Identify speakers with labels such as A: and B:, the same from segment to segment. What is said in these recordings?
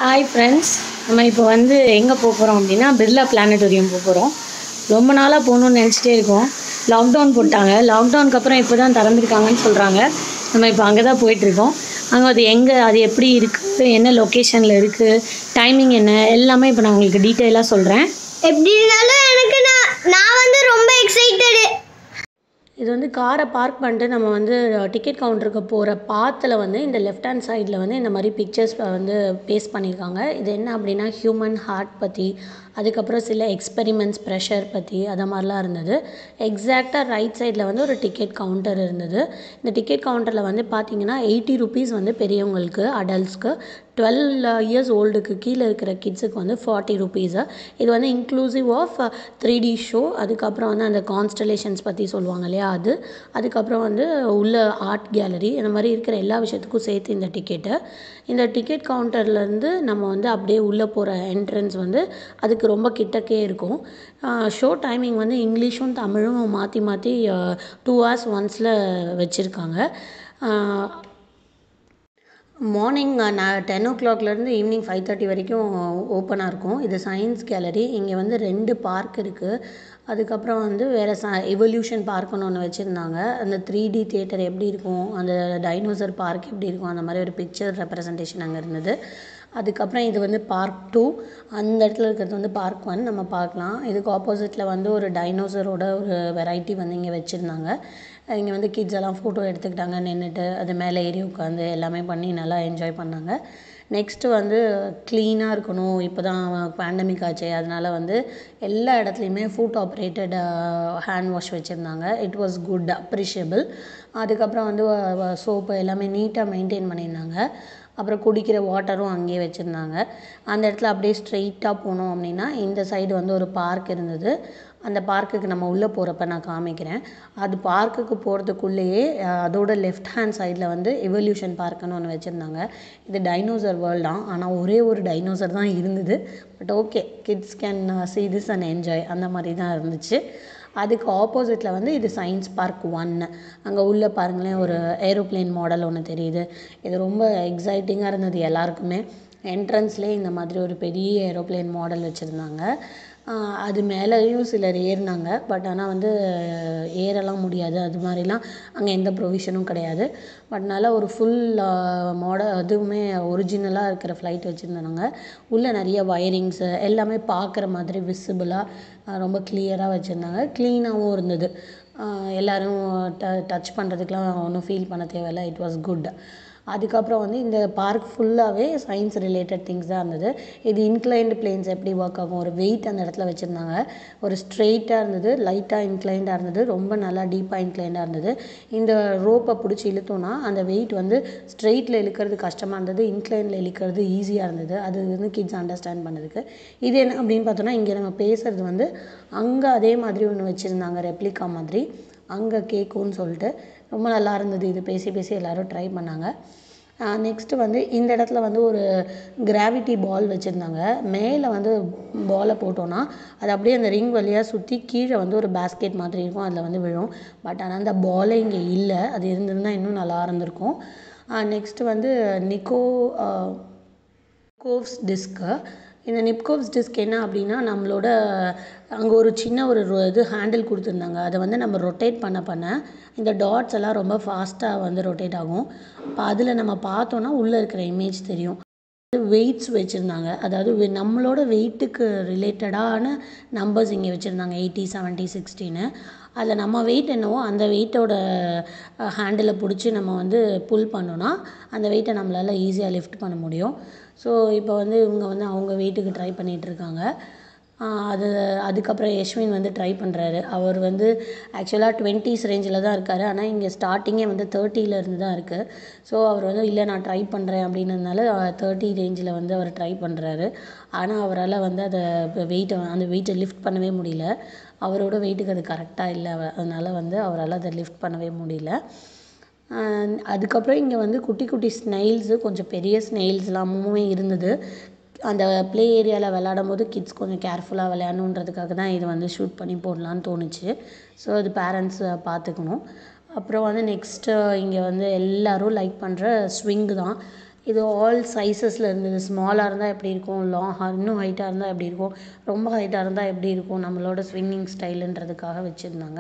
A: Hi friends நம்ம இப்போ வந்து எங்கே போக போகிறோம் அப்படின்னா பிர்லா பிளானட்டோரியம் போக போகிறோம் ரொம்ப நாளாக போகணுன்னு நினச்சிட்டே இருக்கோம் லாக்டவுன் போட்டாங்க லாக்டவுனுக்கு அப்புறம் இப்போ தான் திறந்துருக்காங்கன்னு சொல்கிறாங்க நம்ம இப்போ அங்கே தான் போயிட்டுருக்கோம் அங்கே அது எங்கே அது எப்படி இருக்குது என்ன லொக்கேஷனில் இருக்குது டைமிங் என்ன எல்லாமே இப்போ நான் உங்களுக்கு டீட்டெயிலாக சொல்கிறேன்
B: எப்படி இருந்தாலும் எனக்கு நான் நான் வந்து ரொம்ப எக்ஸைட்டடு
A: இது வந்து காரை பார்க் பண்ணிட்டு நம்ம வந்து டிக்கெட் கவுண்டருக்கு போகிற பாத்தில் வந்து இந்த லெஃப்ட் ஹேண்ட் சைடில் வந்து இந்த மாதிரி பிக்சர்ஸ் வந்து பேஸ்ட் பண்ணியிருக்காங்க இது என்ன அப்படின்னா ஹியூமன் ஹார்ட் பற்றி அதுக்கப்புறம் சில எக்ஸ்பெரிமெண்ட்ஸ் ப்ரெஷர் பற்றி அதை மாதிரிலாம் இருந்தது எக்ஸாக்டாக ரைட் சைடில் வந்து ஒரு டிக்கெட் கவுண்டர் இருந்தது இந்த டிக்கெட் கவுண்டரில் வந்து பார்த்தீங்கன்னா எயிட்டி ருபீஸ் வந்து பெரியவங்களுக்கு அடல்ட்ஸ்க்கு டுவெல் இயர்ஸ் ஓல்டுக்கு கீழே இருக்கிற கிட்ஸுக்கு வந்து ஃபார்ட்டி ருபீஸு இது வந்து inclusive of three D show அதுக்கப்புறம் வந்து அந்த கான்ஸ்டலேஷன்ஸ் பற்றி சொல்லுவாங்க இல்லையா அது அதுக்கப்புறம் வந்து உள்ள ஆர்ட் கேலரி இந்த மாதிரி இருக்கிற எல்லா விஷயத்துக்கும் சேர்த்து இந்த டிக்கெட்டு இந்த டிக்கெட் கவுண்டர்லேருந்து நம்ம வந்து அப்படியே உள்ளே போகிற என்ட்ரன்ஸ் வந்து அதுக்கு ரொம்ப கிட்டக்கே இருக்கும் ஷோ டைமிங் வந்து இங்கிலீஷும் தமிழும் மாற்றி மாற்றி டூ ஹவர்ஸ் ஒன்ஸில் வச்சுருக்காங்க மார்னிங் நான் டென் ஓ கிளாக்லேருந்து ஈவினிங் ஃபைவ் தேர்ட்டி வரைக்கும் ஓப்பனாக இருக்கும் இது சயின்ஸ் கேலரி இங்கே வந்து ரெண்டு பார்க் இருக்குது அதுக்கப்புறம் வந்து வேறு ச எவல்யூஷன் பார்க்குன்னு ஒன்று வச்சுருந்தாங்க அந்த த்ரீ டி தியேட்டர் எப்படி இருக்கும் அந்த டைனோசர் பார்க் எப்படி இருக்கும் அந்த மாதிரி ஒரு பிக்சர் ரெப்ரசன்டேஷன் அங்கே இருந்தது அதுக்கப்புறம் இது வந்து பார்க் டூ அந்த இடத்துல இருக்கிறது வந்து பார்க் ஒன் நம்ம பார்க்கலாம் இதுக்கு ஆப்போசிட்டில் வந்து ஒரு டைனோசரோட ஒரு வெரைட்டி வந்து இங்கே வச்சுருந்தாங்க இங்கே வந்து கிட்ஸ் எல்லாம் ஃபோட்டோ எடுத்துக்கிட்டாங்க நின்றுட்டு அது மேலே ஏறி உட்காந்து எல்லாமே பண்ணி நல்லா என்ஜாய் பண்ணாங்க நெக்ஸ்ட்டு வந்து க்ளீனாக இருக்கணும் இப்போ தான் பேண்டமிக் ஆச்சு அதனால் வந்து எல்லா இடத்துலையுமே ஃபுட் ஆப்ரேட்டட் ஹேண்ட் வாஷ் வச்சுருந்தாங்க இட் வாஸ் குட் அப்ரிஷியபிள் அதுக்கப்புறம் வந்து சோப்பு எல்லாமே நீட்டாக மெயின்டைன் பண்ணியிருந்தாங்க அப்புறம் குடிக்கிற வாட்டரும் அங்கேயே வச்சுருந்தாங்க அந்த இடத்துல அப்படியே ஸ்ட்ரெயிட்டாக போனோம் அப்படின்னா இந்த சைடு வந்து ஒரு பார்க் இருந்தது அந்த பார்க்குக்கு நம்ம உள்ளே போகிறப்ப நான் காமிக்கிறேன் அது பார்க்குக்கு போகிறதுக்குள்ளேயே அதோட லெஃப்ட் ஹேண்ட் சைடில் வந்து எவல்யூஷன் பார்க்குன்னு ஒன்று வச்சுருந்தாங்க இது டைனோசர் வேர்ல்ட் தான் ஆனால் ஒரே ஒரு டைனோசர் தான் இருந்தது but okay kids can see this and enjoy அந்த மாதிரி தான் இருந்துச்சு அதுக்கு ஆப்போசிட்டில் வந்து இது சயின்ஸ் பார்க் ஒன்று அங்கே உள்ளே பாருங்களேன் ஒரு ஏரோப்ளேன் மாடல் ஒன்று தெரியுது இது ரொம்ப எக்ஸைட்டிங்காக இருந்தது எல்லாருக்குமே என்ட்ரன்ஸ்லேயே இந்த மாதிரி ஒரு பெரிய ஏரோப்ளேன் மாடல் வச்சுருந்தாங்க அது மேலேயும் சிலர் ஏறினாங்க பட் ஆனால் வந்து ஏறலாம் முடியாது அது மாதிரிலாம் அங்கே எந்த ப்ரொவிஷனும் கிடையாது பட் நல்லா ஒரு ஃபுல் மாடல் அதுவுமே ஒரிஜினலாக இருக்கிற ஃப்ளைட் வச்சுருந்தாங்க உள்ளே நிறைய வயரிங்ஸு எல்லாமே பார்க்குற மாதிரி விசிபிளாக ரொம்ப கிளியராக வச்சுருந்தாங்க க்ளீனாகவும் இருந்தது எல்லோரும் ட டச் பண்ணுறதுக்கெலாம் ஒன்றும் ஃபீல் பண்ண தேவையில்ல இட் வாஸ் குட் அதுக்கப்புறம் வந்து இந்த பார்க் ஃபுல்லாகவே சயின்ஸ் ரிலேட்டட் திங்ஸ் தான் இருந்தது இது இன்க்ளைன்டு பிளேன்ஸ் எப்படி ஒர்க் ஆகும் ஒரு வெயிட் அந்த இடத்துல வச்சுருந்தாங்க ஒரு ஸ்ட்ரெயிட்டாக இருந்தது லைட்டாக இன்க்ளைண்டாக இருந்தது ரொம்ப நல்லா டீப்பாக இன்க்ளைண்டாக இருந்தது இந்த ரோப்பை பிடிச்சி இழுத்தோன்னா அந்த வெயிட் வந்து ஸ்ட்ரெயிட்டில் இழுக்கிறது கஷ்டமாக இருந்தது இன்க்ளைனில் இழுக்கிறது ஈஸியாக இருந்தது அது வந்து கிட்ஸ் அண்டர்ஸ்டாண்ட் பண்ணதுக்கு இது என்ன அப்படின்னு பார்த்தோன்னா இங்கே நம்ம பேசுகிறது வந்து அங்கே அதே மாதிரி ஒன்று வச்சுருந்தாங்க ரெப்ளிகா மாதிரி அங்கே கேட்கும்னு சொல்லிட்டு ரொம்ப நல்லா இருந்தது இது பேசி பேசி எல்லோரும் ட்ரை பண்ணாங்க நெக்ஸ்ட்டு வந்து இந்த இடத்துல வந்து ஒரு கிராவிட்டி பால் வச்சுருந்தாங்க மேலே வந்து பாலை போட்டோன்னா அது அப்படியே அந்த ரிங் வழியாக சுற்றி கீழே வந்து ஒரு பேஸ்கெட் மாதிரி இருக்கும் அதில் வந்து விழும் பட் ஆனால் அந்த பாலே இங்கே இல்லை அது இருந்திருந்தால் இன்னும் நல்லா இருந்திருக்கும் நெக்ஸ்ட்டு வந்து நிக்கோ கோவ்ஸ் டிஸ்க்கு இந்த நிப்கோவ்ஸ் டிஸ்க் என்ன அப்படின்னா நம்மளோட அங்கே ஒரு சின்ன ஒரு இது ஹேண்டில் கொடுத்துருந்தாங்க அதை வந்து நம்ம ரொட்டேட் பண்ண பண்ண இந்த டாட்ஸ் எல்லாம் ரொம்ப ஃபாஸ்ட்டாக வந்து ரொட்டேட் ஆகும் அப்போ அதில் நம்ம பார்த்தோன்னா உள்ளே இருக்கிற இமேஜ் தெரியும் வெயிட்ஸ் வச்சுருந்தாங்க அதாவது நம்மளோட வெயிட்டுக்கு ரிலேட்டடான நம்பர்ஸ் இங்கே வச்சுருந்தாங்க எயிட்டி செவன்ட்டி சிக்ஸ்டின்னு அதில் நம்ம வெயிட் என்னவோ அந்த வெயிட்டோட ஹேண்டில் பிடிச்சி நம்ம வந்து புல் பண்ணோன்னா அந்த வெயிட்டை நம்மளால் ஈஸியாக லிஃப்ட் பண்ண முடியும் ஸோ இப்போ வந்து இவங்க வந்து அவங்க வெயிட்டுக்கு ட்ரை பண்ணிகிட்ருக்காங்க அது அதுக்கப்புறம் யஷ்வின் வந்து ட்ரை பண்ணுறாரு அவர் வந்து ஆக்சுவலாக டுவெண்ட்டிஸ் ரேஞ்சில் தான் இருக்கார் ஆனால் இங்கே ஸ்டார்டிங்கே வந்து தேர்ட்டியிலேருந்து தான் இருக்குது ஸோ அவர் வந்து இல்லை நான் ட்ரை பண்ணுறேன் அப்படின்னதுனால தேர்ட்டி ரேஞ்சில் வந்து அவர் ட்ரை பண்ணுறாரு ஆனால் அவரால் வந்து அதை வெயிட்டை அந்த வெயிட்டை லிஃப்ட் பண்ணவே முடியல அவரோட வெயிட்டுக்கு அது கரெக்டாக இல்லை அதனால் வந்து அவரால் அதை லிஃப்ட் பண்ணவே முடியல அதுக்கப்புறம் இங்கே வந்து குட்டி குட்டி ஸ்னெயில்ஸு கொஞ்சம் பெரிய ஸ்னெயில்ஸ்லாமுமே இருந்தது அந்த ப்ளே ஏரியாவில் விளாடும் போது கிட்ஸ் கொஞ்சம் கேர்ஃபுல்லாக விளையாடணுன்றதுக்காக தான் இது வந்து ஷூட் பண்ணி போடலான்னு தோணுச்சு ஸோ அது பேரண்ட்ஸ் பார்த்துக்கணும் அப்புறம் வந்து நெக்ஸ்ட்டு இங்கே வந்து எல்லோரும் லைக் பண்ணுற ஸ்விங்கு தான் இது ஆல் சைஸஸில் இருந்தது ஸ்மாலாக இருந்தால் எப்படி இருக்கும் லாங் இன்னும் ஹைட்டாக இருந்தால் எப்படி இருக்கும் ரொம்ப ஹைட்டாக இருந்தால் எப்படி இருக்கும் நம்மளோட ஸ்விம்மிங் ஸ்டைலுன்றதுக்காக வச்சுருந்தாங்க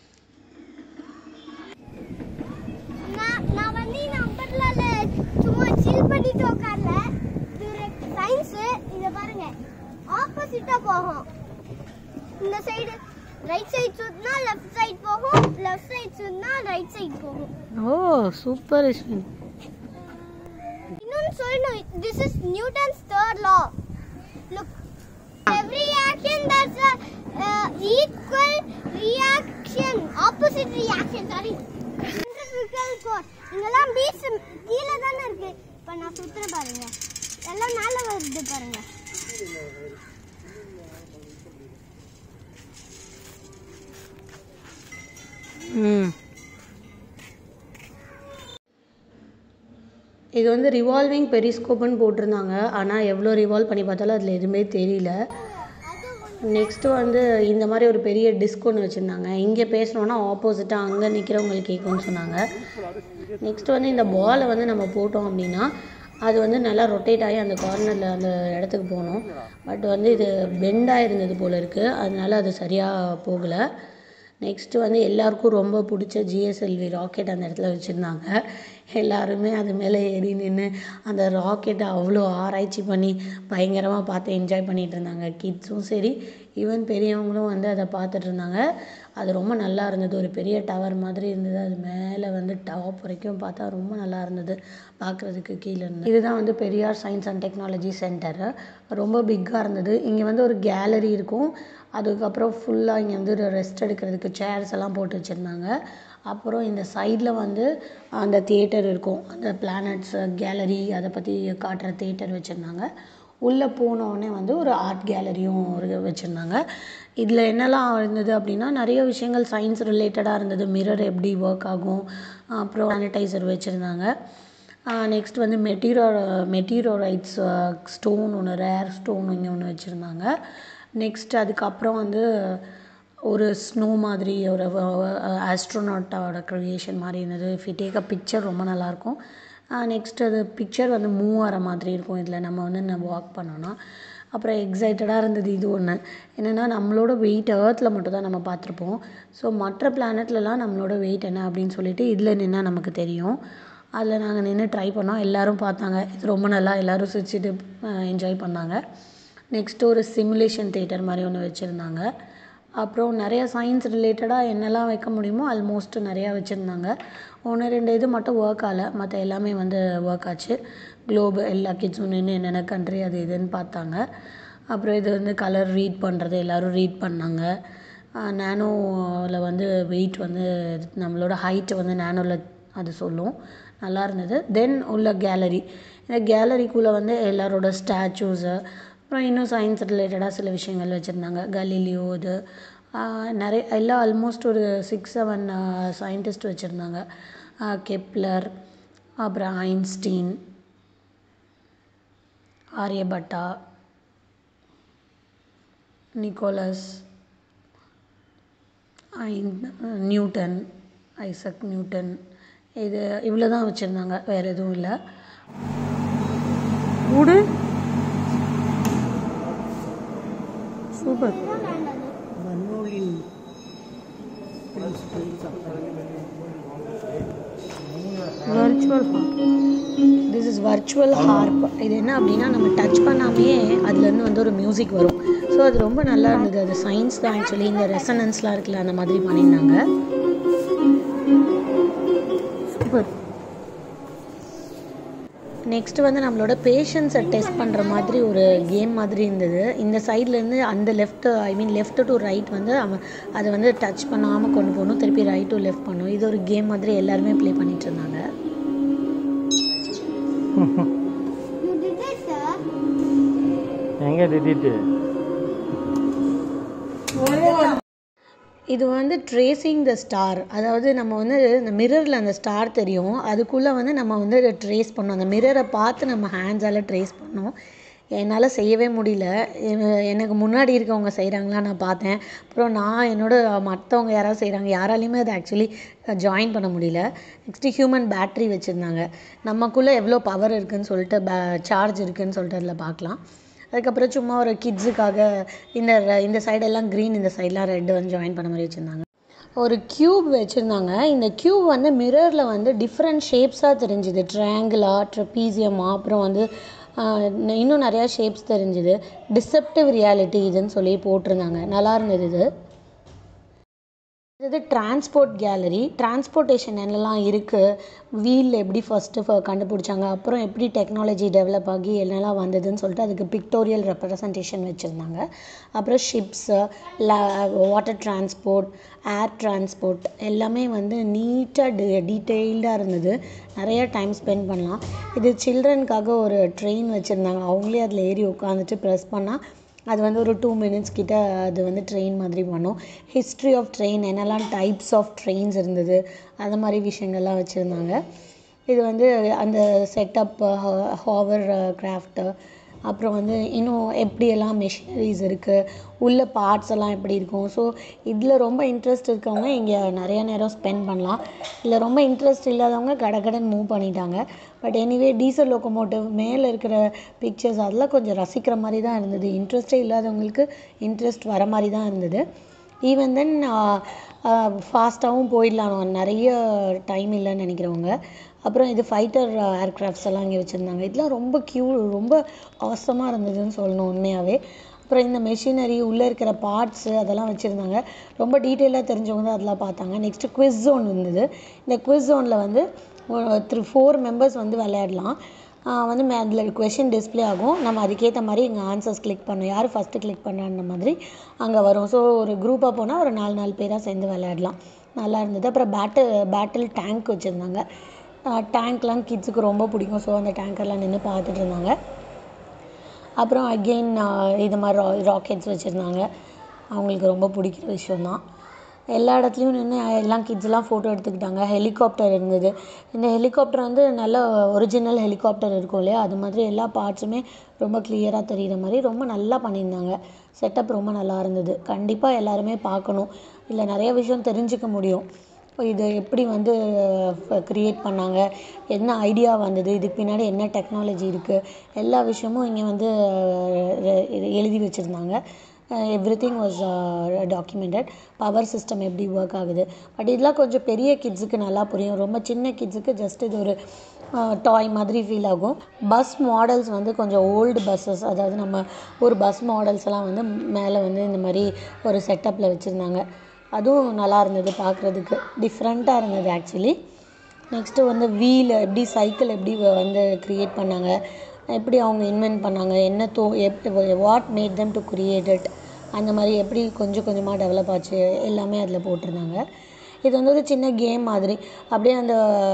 B: நான் நான் வந்து இந்த அம்பர்லால சும்மா சில் பண்ணிட்டு உட்கார்ல இது சயின்ஸ் இத பாருங்க ஆப்போசிட்டா போகும் இந்த சைடு ரைட் சைடு சுத்தினா லெஃப்ட் சைடு போகும் லெஃப்ட் சைடு சுத்தினா ரைட் சைடு போகும்
A: ஓ சூப்பர் அஸ்வின்
B: இன்னொன்னு சொல்லணும் this is Newton's third law look every action that's a uh, equal reaction opposite reaction sorry centrifugal force இங்கெல்லாம் பீஸ் கீழே தானே இருக்கு இப்போ நான் சுத்துறேன் பாருங்க எல்லாம் மேலே வருது பாருங்க
A: ம் இது வந்து ரிவால்விங் பெரிஸ்கோப்னு போட்டிருந்தாங்க ஆனால் எவ்வளோ ரிவால்வ் பண்ணி பார்த்தாலும் அதில் எதுவுமே தெரியல நெக்ஸ்ட்டு வந்து இந்த மாதிரி ஒரு பெரிய டிஸ்க் ஒன்று வச்சுருந்தாங்க இங்கே பேசுனோன்னா ஆப்போசிட்டாக அங்கே நிற்கிறவங்களுக்கு கேட்கும்னு சொன்னாங்க நெக்ஸ்ட் வந்து இந்த பாலை வந்து நம்ம போட்டோம் அப்படின்னா அது வந்து நல்லா ரொட்டேட் ஆகி அந்த கார்னரில் அந்த இடத்துக்கு போகணும் பட் வந்து இது பெண்டாக இருந்தது போல் இருக்குது அதனால அது சரியாக போகலை நெக்ஸ்ட்டு வந்து எல்லாருக்கும் ரொம்ப பிடிச்ச ஜிஎஸ்எல்வி ராக்கெட் அந்த இடத்துல வச்சுருந்தாங்க எல்லாருமே அது மேலே ஏறி நின்று அந்த ராக்கெட்டை அவ்வளோ ஆராய்ச்சி பண்ணி பயங்கரமாக பார்த்து என்ஜாய் பண்ணிகிட்டு இருந்தாங்க கிட்ஸும் சரி ஈவன் பெரியவங்களும் வந்து அதை பார்த்துட்டு இருந்தாங்க அது ரொம்ப நல்லா இருந்தது ஒரு பெரிய டவர் மாதிரி இருந்தது அது மேலே வந்து டாப் வரைக்கும் பார்த்தா ரொம்ப நல்லா இருந்தது பார்க்குறதுக்கு கீழே இருந்து இதுதான் வந்து Periyar Science and Technology Centre ரொம்ப பிக்காக இருந்தது இங்கே வந்து ஒரு கேலரி இருக்கும் அதுக்கப்புறம் ஃபுல்லாக இங்கே வந்து ரெஸ்ட் எடுக்கிறதுக்கு சேர்ஸ் எல்லாம் போட்டு வச்சுருந்தாங்க அப்புறம் இந்த சைடில் வந்து அந்த தியேட்டர் இருக்கும் அந்த பிளானட்ஸ் கேலரி அதை பற்றி காட்டுற தியேட்டர் வச்சுருந்தாங்க உள்ளே போனோடனே வந்து ஒரு ஆர்ட் கேலரியும் ஒரு வச்சுருந்தாங்க இதில் என்னெல்லாம் இருந்தது அப்படின்னா நிறைய விஷயங்கள் சயின்ஸ் ரிலேட்டடாக இருந்தது மிரர் எப்படி ஒர்க் ஆகும் அப்புறம் சானிடைசர் வச்சுருந்தாங்க நெக்ஸ்ட் வந்து மெட்டீரோ மெட்டீரோரைட்ஸ் ஸ்டோன் ஒன்று ரேர் ஸ்டோன் இங்கே ஒன்று வச்சுருந்தாங்க நெக்ஸ்ட் அதுக்கப்புறம் வந்து ஒரு ஸ்னோ மாதிரி ஒரு ஆஸ்ட்ரோனாட்டோட க்ரியேஷன் மாதிரி இருந்தது if you take a picture ரொம்ப நல்லாயிருக்கும் நெக்ஸ்ட் அது பிக்சர் வந்து மூவ் ஆகிற மாதிரி இருக்கும் இதில் நம்ம வந்து நம்ம வாக் பண்ணோன்னா அப்புறம் எக்ஸைட்டடாக இருந்தது இது ஒன்று என்னென்னா நம்மளோட வெயிட் ஏர்த்தில் மட்டும் தான் நம்ம பார்த்துருப்போம் ஸோ மற்ற பிளானட்லலாம் நம்மளோட வெயிட் என்ன அப்படின்னு சொல்லிட்டு இதில் நின்னா நமக்கு தெரியும் அதில் நாங்கள் நின்று ட்ரை பண்ணோம் எல்லோரும் பார்த்தாங்க இது ரொம்ப நல்லா எல்லோரும் சிரிச்சிட்டு என்ஜாய் பண்ணாங்க நெக்ஸ்ட்டு ஒரு சிமுலேஷன் தேட்டர் மாதிரி ஒன்று வச்சுருந்தாங்க அப்புறம் நிறைய சயின்ஸ் ரிலேட்டடாக என்னெல்லாம் வைக்க முடியுமோ ஆல்மோஸ்ட் நிறையா வச்சுருந்தாங்க ஒன்று ரெண்டு இது மட்டும் ஒர்க் ஆகலை மற்ற எல்லாமே வந்து ஒர்க் ஆச்சு குளோபு எல்லா கிட்ஸும் நின்று என்னென்ன கண்ட்ரி அது இதுன்னு பார்த்தாங்க அப்புறம் இது வந்து கலர் ரீட் பண்ணுறது எல்லோரும் ரீட் பண்ணாங்க நேனோவில் வந்து வெயிட் வந்து நம்மளோட ஹைட்டு வந்து நேனோவில் அது சொல்லும் நல்லா இருந்தது தென் உள்ள கேலரி இந்த கேலரிக்குள்ளே வந்து எல்லாரோட ஸ்டாச்சூஸு அப்புறம் இன்னும் சயின்ஸ் ரிலேட்டடாக சில விஷயங்கள் வச்சுருந்தாங்க கலீலியோ இது நிறைய எல்லாம் ஆல்மோஸ்ட் ஒரு சிக்ஸ் செவன் சயின்டிஸ்ட் வச்சுருந்தாங்க கெப்லர் அப்புறம் ஐன்ஸ்டீன் ஆரியபட்டா நிக்கோலஸ் ஐன் நியூட்டன் ஐசக் நியூட்டன் இது இவ்வளோ தான் வச்சுருந்தாங்க வேறு எதுவும் இல்லை மூடு super
C: Bernoulli principles of
A: virtual harp this is virtual harp இது என்ன அப்படின்னா நம்ம டச் பண்ணாமையே அதுலேருந்து வந்து ஒரு மியூசிக் வரும் ஸோ அது ரொம்ப நல்லா இருந்தது அது சயின்ஸ் தான் ஆக்சுவலி இந்த ரெசனன்ஸ்லாம் இருக்குல்ல அந்த மாதிரி பண்ணியிருந்தாங்க சூப்பர் நெக்ஸ்ட் வந்து நம்மளோட பேஷன்ஸை டெஸ்ட் பண்ணுற மாதிரி ஒரு கேம் மாதிரி இருந்தது இந்த சைட்லேருந்து அந்த left I mean left to right வந்து அவன் அதை வந்து டச் பண்ணாமல் கொண்டு போகணும் திருப்பி ரைட் டு லெஃப்ட் பண்ணணும் இது ஒரு கேம் மாதிரி எல்லாருமே ப்ளே பண்ணிட்டு இருந்தாங்க
B: You did it, sir.
C: எங்கே திட்டிட்டு
A: இது வந்து ட்ரேசிங் த ஸ்டார் அதாவது நம்ம வந்து இந்த மிரரில் அந்த ஸ்டார் தெரியும் அதுக்குள்ளே வந்து நம்ம வந்து அதை ட்ரேஸ் பண்ணோம் அந்த மிரரை பார்த்து நம்ம ஹேண்ட்ஸால் ட்ரேஸ் பண்ணோம் என்னால் செய்யவே முடியல என- எனக்கு முன்னாடி இருக்கவங்க செய்கிறாங்களா நான் பார்த்தேன் அப்புறம் நான் என்னோட மற்றவங்க யாராவது செய்கிறாங்க யாராலையுமே அதை ஆக்சுவலி ஜாயின் பண்ண முடியல நெக்ஸ்ட்டு ஹியூமன் பேட்ரி வச்சுருந்தாங்க நமக்குள்ளே எவ்வளோ பவர் இருக்குன்னு சொல்லிட்டு பே சார்ஜ் இருக்குன்னு சொல்லிட்டு அதில் பார்க்கலாம் அதுக்கப்புறம் சும்மா ஒரு கிட்ஸுக்காக இந்த ர- இந்த சைடெல்லாம் க்ரீன் இந்த சைடெலாம் ரெட் வந்து ஜாயின் பண்ண மாதிரி வச்சுருந்தாங்க ஒரு க்யூப் வச்சுருந்தாங்க இந்த க்யூப் வந்து மிரரில் வந்து டிஃப்ரெண்ட் ஷேப்ஸாக தெரிஞ்சுது ட்ரையாங்கிளா ட்ரெப்பீசியமா அப்புறம் வந்து ஆஹ், இன்னும் நிறையா ஷேப்ஸ் தெரிஞ்சுது டிசெப்டிவ் ரியாலிட்டி இதுன்னு சொல்லி போட்டிருந்தாங்க நல்லா இருந்தது இது இது டிரான்ஸ்போர்ட் கேலரி டிரான்ஸ்போர்ட்டேஷன் என்னெல்லாம் இருக்குது வீல் எப்படி ஃபஸ்ட்டு கண்டுபிடிச்சாங்க அப்புறம் எப்படி டெக்னாலஜி டெவலப் ஆகி என்னெல்லாம் வந்ததுன்னு சொல்லிட்டு அதுக்கு பிக்டோரியல் ரெப்ரசன்டேஷன் வச்சுருந்தாங்க அப்புறம் ships water transport air transport எல்லாமே வந்து நீட்டாக டி டீட்டெயில்டாக இருந்தது நிறைய டைம் ஸ்பெண்ட் பண்ணலாம் இது சில்ட்ரனுக்காக ஒரு ட்ரெயின் வச்சுருந்தாங்க அவங்களே அதில் ஏறி உட்காந்துட்டு ப்ரெஸ் பண்ணால் அது வந்து ஒரு டூ மினிட்ஸ் கிட்ட அது வந்து ட்ரெயின் மாதிரி பண்ணும் ஹிஸ்ட்ரி ஆஃப் ட்ரெயின் என்னெல்லாம் டைப்ஸ் ஆஃப் ட்ரெயின்ஸ் இருந்தது அந்த மாதிரி விஷயங்கள்லாம் வச்சுருந்தாங்க இது வந்து அந்த செட்டப் ஹாவர் கிராஃப்ட்டு அப்புறம் வந்து இன்னும் எப்படியெல்லாம் மெஷினரிஸ் இருக்குது உள்ள பார்ட்ஸ் எல்லாம் எப்படி இருக்கும் ஸோ இதில் ரொம்ப இன்ட்ரெஸ்ட் இருக்கவங்க இங்கே நிறைய நேரம் ஸ்பெண்ட் பண்ணலாம் இல்லை ரொம்ப இன்ட்ரெஸ்ட் இல்லாதவங்க கடகடன் மூவ் பண்ணிட்டாங்க பட் எனிவே டீசல் லோக்கோமோட்டிவ் மேலே இருக்கிற பிக்சர்ஸ் அதெல்லாம் கொஞ்சம் ரசிக்கிற மாதிரி தான் இருந்தது இன்ட்ரெஸ்டே இல்லாதவங்களுக்கு இன்ட்ரெஸ்ட் வர மாதிரி தான் இருந்தது ஈவன் தென் ஃபாஸ்ட்டாகவும் போயிடலாம் நிறைய டைம் இல்லைன்னு நினைக்கிறவங்க அப்புறம் இது ஃபைட்டர் ஏர்க்ராஃப்ட்ஸ் எல்லாம் இங்கே வச்சுருந்தாங்க இதெல்லாம் ரொம்ப க்யூ ரொம்ப அவசமாக இருந்ததுன்னு சொல்லணும் உண்மையாகவே அப்புறம் இந்த மெஷினரி உள்ளே இருக்கிற பார்ட்ஸு அதெல்லாம் வச்சுருந்தாங்க ரொம்ப டீட்டெயிலாக தெரிஞ்சவங்க தான் அதெல்லாம் பார்த்தாங்க நெக்ஸ்ட்டு குவிஸ் ஜோன் இருந்தது இந்த குவிஸ் ஜோனில் வந்து த்ரீ ஃபோர் மெம்பர்ஸ் வந்து விளையாடலாம் ஆஹ் வந்து மே அதில் கொஷின் டிஸ்ப்ளே ஆகும் நம்ம அதுக்கேற்ற மாதிரி இங்கே ஆன்சர்ஸ் கிளிக் பண்ணணும் யார் ஃபஸ்ட்டு கிளிக் பண்ணுறான்ற மாதிரி அங்கே வரும் ஸோ ஒரு குரூப்பாக போனால் ஒரு நாலு நாலு பேராக சேர்ந்து விளையாடலாம் நல்லா இருந்தது அப்புறம் பேட்டில் பேட்டில் டேங்க் வச்சுருந்தாங்க டேங்க்லாம் கிட்ஸுக்கு ரொம்ப பிடிக்கும் ஸோ அந்த டேங்கர்லாம் நின்று பார்த்துட்டு இருந்தாங்க அப்புறம் அகெயின் இது மாதிரி ரா ராக்கெட்ஸ் வச்சுருந்தாங்க அவங்களுக்கு ரொம்ப பிடிக்கிற விஷயந்தான் எல்லா இடத்துலையும் நின்று எல்லாம் கிட்ஸ்லாம் ஃபோட்டோ எடுத்துக்கிட்டாங்க ஹெலிகாப்டர் இருந்தது இந்த ஹெலிகாப்டர் வந்து நல்ல ஒரிஜினல் ஹெலிகாப்டர் இருக்கும் இல்லையா அது மாதிரி எல்லா பார்ட்ஸுமே ரொம்ப கிளியராக தெரிகிற மாதிரி ரொம்ப நல்லா பண்ணியிருந்தாங்க செட்டப் ரொம்ப நல்லா இருந்தது கண்டிப்பாக எல்லாருமே பார்க்கணும் இல்லை நிறைய விஷயம் தெரிஞ்சுக்க முடியும் இது எப்படி வந்து க்ரியேட் பண்ணாங்க என்ன ஐடியா வந்தது இதுக்கு பின்னாடி என்ன டெக்னாலஜி இருக்குது எல்லா விஷயமும் இங்கே வந்து அஹ், எ- எழுதி வச்சுருந்தாங்க everything was documented power system எப்படி ஒர்க் ஆகுது பட் இதெல்லாம் கொஞ்சம் பெரிய கிட்ஸுக்கு நல்லா புரியும் ரொம்ப சின்ன கிட்ஸுக்கு ஜஸ்ட் இது ஒரு டாய் மாதிரி ஃபீல் ஆகும் பஸ் மாடல்ஸ் வந்து கொஞ்சம் ஓல்டு பஸ்ஸஸ் அதாவது நம்ம ஒரு பஸ் மாடல்ஸ் எல்லாம் வந்து மேலே வந்து இந்த மாதிரி ஒரு செட்டப்பில் வச்சுருந்தாங்க அதுவும் நல்லா இருந்தது பார்க்குறதுக்கு டிஃப்ரெண்ட்டாக இருந்தது ஆக்சுவலி நெக்ஸ்ட்டு வந்து வீல் எப்படி சைக்கிள் எப்படி வ- வந்து க்ரியேட் பண்ணாங்க எப்படி அவங்க இன்வென்ட் பண்ணாங்க என்ன தோ எப் what made them to create it அந்த மாதிரி எப்படி கொஞ்சம் கொஞ்சமாக டெவலப் ஆச்சு எல்லாமே அதில் போட்டிருந்தாங்க இது வந்து ஒரு சின்ன கேம் மாதிரி அப்படியே அந்த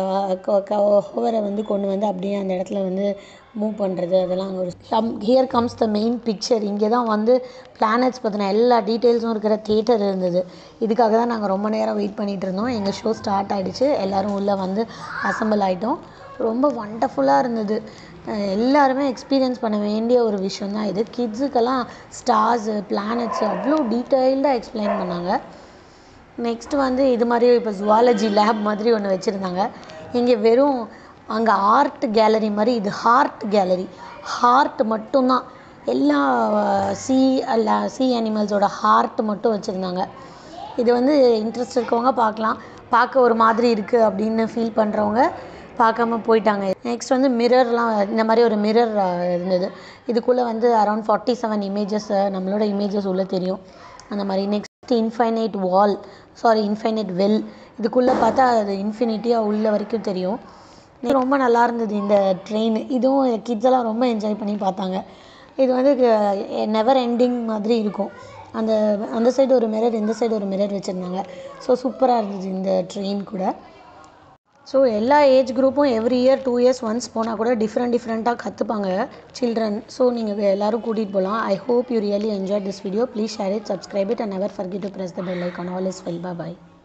A: ஹோவரை வந்து கொண்டு வந்து அப்படியே அந்த இடத்துல வந்து மூவ் பண்ணுறது அதெல்லாம் அங்கே ஒரு come here comes the main picture இங்கே தான் வந்து பிளானட்ஸ் பற்றின எல்லா டீட்டெயில்ஸும் இருக்கிற தேட்டர் இருந்தது இதுக்காக தான் நாங்கள் ரொம்ப நேரம் வெயிட் பண்ணிகிட்டு இருந்தோம் எங்கள் ஷோ ஸ்டார்ட் ஆகிடுச்சு எல்லோரும் உள்ளே வந்து அசம்பிள் ஆகிட்டோம் ரொம்ப வண்டர்ஃபுல்லாக இருந்தது அஹ் எல்லாருமே எக்ஸ்பீரியன்ஸ் பண்ண வேண்டிய ஒரு விஷயம் தான் இது கிட்ஸுக்கெல்லாம் ஸ்டார்ஸு பிளானட்ஸு அவ்வளோ டீட்டெயில்டாக எக்ஸ்பிளைன் பண்ணாங்க நெக்ஸ்ட் வந்து இது மாதிரி இப்போ ஜுவாலஜி லேப் மாதிரி ஒன்று வச்சுருந்தாங்க இங்கே வெறும் அங்கே ஆர்ட் கேலரி மாதிரி இது ஹார்ட் கேலரி ஹார்ட் மட்டும்தான் எல்லா சி அல்ல சி அனிமல்ஸோட ஹார்ட் மட்டும் வச்சுருந்தாங்க இது வந்து இன்ட்ரெஸ்ட் இருக்கவங்க பார்க்கலாம் பார்க்க ஒரு மாதிரி இருக்குது அப்படின்னு ஃபீல் பண்ணுறவங்க பார்க்காம போயிட்டாங்க நெக்ஸ்ட் வந்து மிரர்லாம் இந்த மாதிரி ஒரு மிரர் இருந்தது இதுக்குள்ளே வந்து அரௌண்ட் ஃபார்ட்டி செவன் இமேஜஸ் நம்மளோட இமேஜஸ் உள்ளே தெரியும் அந்த மாதிரி next infinite wall sorry infinite well இதுக்குள்ளே பார்த்தா அது இன்ஃபினிட்டியாக உள்ள வரைக்கும் தெரியும் ரொம்ப நல்லா இருந்தது இந்த ட்ரெயின் இதுவும் கிட்ஸ் எல்லாம் ரொம்ப என்ஜாய் பண்ணி பார்த்தாங்க இது வந்து நெவர் எண்டிங் மாதிரி இருக்கும் அந்த அந்த சைடு ஒரு மிரர் இந்த சைடு ஒரு மிரர் வச்சுருந்தாங்க ஸோ சூப்பராக இருந்தது இந்த ட்ரெயின் கூட ஸோ எல்லா ஏஜ் குரூப்பும் every year two years once போனால் கூட டிஃப்ரெண்ட் டிஃப்ரெண்ட்டாக கற்றுப்பாங்க சில்ட்ரன் ஸோ நீங்கள் எல்லோரும் கூட்டிகிட்டு போகலாம் I hope you really enjoy this video please share it subscribe it and never forget to press the bell icon all is well by